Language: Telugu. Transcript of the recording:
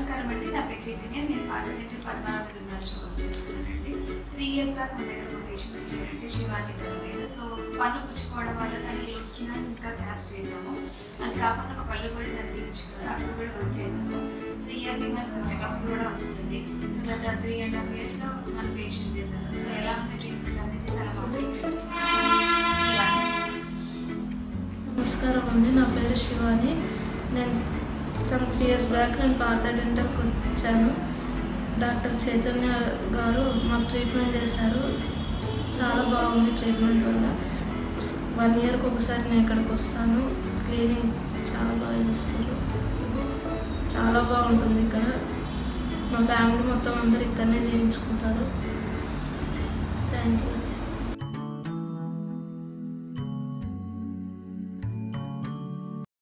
నమస్కారం అండి నా పేరు చైతన్య నేను పాటగంటి పద్మనాభ దుర్నాలు వచ్చేస్తున్నానండి త్రీ ఇయర్స్ బ్యాక్ మన దగ్గర ఒక పేషెంట్ వచ్చారండి శివాని తన మీద సో పళ్ళు పుచ్చుకోవడం వల్ల తనకి కింద ఇంకా క్యాప్స్ చేసాము అది కాకుండా ఒక పళ్ళు కూడా తను తీయించుకున్నారు అప్పుడు కూడా వర్క్ చేసాము సో ఇయర్లీ మనకి చెకప్కి కూడా వస్తుంది సో గత త్రీ అండ్ హాఫ్ ఇయర్స్లో మన పేషెంట్ ఇద్దరు సో ఎలా ఉంది ట్రీట్మెంట్ అనేది తన మాకు శివాని నమస్కారం అండి నా పేరు శివాని నేను సమ్ త్రీ ఇయర్స్ బ్యాక్ నేను పాత డెంటల్కి వచ్చాను డాక్టర్ చైతన్య గారు మాకు ట్రీట్మెంట్ చేశారు చాలా బాగుంది ట్రీట్మెంట్ వల్ల వన్ ఇయర్కి ఒకసారి నేను ఇక్కడికి వస్తాను క్లీనింగ్ చాలా బాగా చేస్తారు చాలా బాగుంటుంది ఇక్కడ మా ఫ్యామిలీ మొత్తం అందరు ఇక్కడనే చేయించుకుంటారు థ్యాంక్ యూ